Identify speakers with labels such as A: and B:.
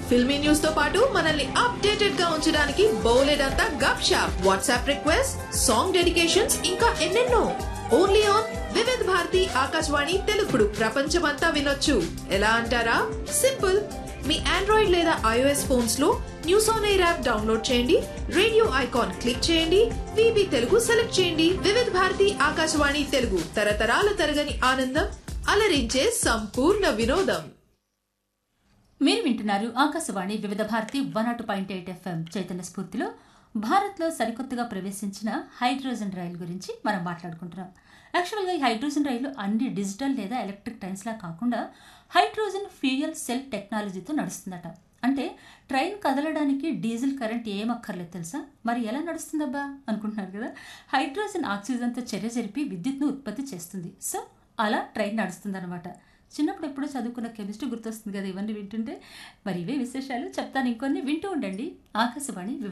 A: filmy news తో పాటు మనల్ని అప్డేటెడ్ గా ఉంచడానికి బోలెడంతా గప్ షాప్ వాట్సాప్ రిక్వెస్ట్ సాంగ్ డెడికేషన్స్ ఇంకా ఎన్నెన్నో ఓన్లీ ఆన్ వివిధ్ భారతి ఆకాశవాణి తెలుగుడు ప్రపంచమంతా వినొచ్చు ఎలా అంటారా సింపుల్ మీ ఆండ్రాయిడ్ లేదా ఐఓఎస్ ఫోన్స్ లో news on air app download చేయండి రేడియో ఐకాన్ క్లిక్ చేయండి విబి తెలుగు సెలెక్ట్ చేయండి వివిధ భారతి ఆకాశవాణి తెలుగు తరతరాల తరగని ఆనందం అలరించే సంపూర్ణ వినోదం
B: మీరు వింటున్నారు Akashvani Vividh Bharati one nought point eight FM చైతన్య స్ఫూర్తిలో భారత్లో సరికొత్తగా ప్రవేశించిన హైడ్రోజన్ రైలు గురించి మనం మాట్లాడుకుంటున్నాం యాక్చువల్గా ఈ హైడ్రోజన్ రైలు అన్ని డిజిటల్ లేదా ఎలక్ట్రిక్ ట్రైన్స్లా కాకుండా హైడ్రోజన్ ఫ్యూయల్ సెల్ టెక్నాలజీతో నడుస్తుందట అంటే ట్రైన్ కదలడానికి డీజిల్ కరెంట్ ఏం అక్కర్లేదు తెలుసా మరి ఎలా నడుస్తుందబ్బా అనుకుంటున్నారు కదా హైడ్రోజన్ ఆక్సిజన్తో చర్య జరిపి విద్యుత్ను ఉత్పత్తి చేస్తుంది సో అలా ట్రైన్ నడుస్తుందన్నమాట చిన్నప్పుడు ఎప్పుడో చదువుకున్న కెమిస్ట్రీ గుర్తొస్తుంది కదా ఇవన్నీ వింటుంటే మరి ఇవే విశేషాలు చెప్తాను ఇంకొన్ని వింటూ ఉండండి ఆకాశవాణి వివిధ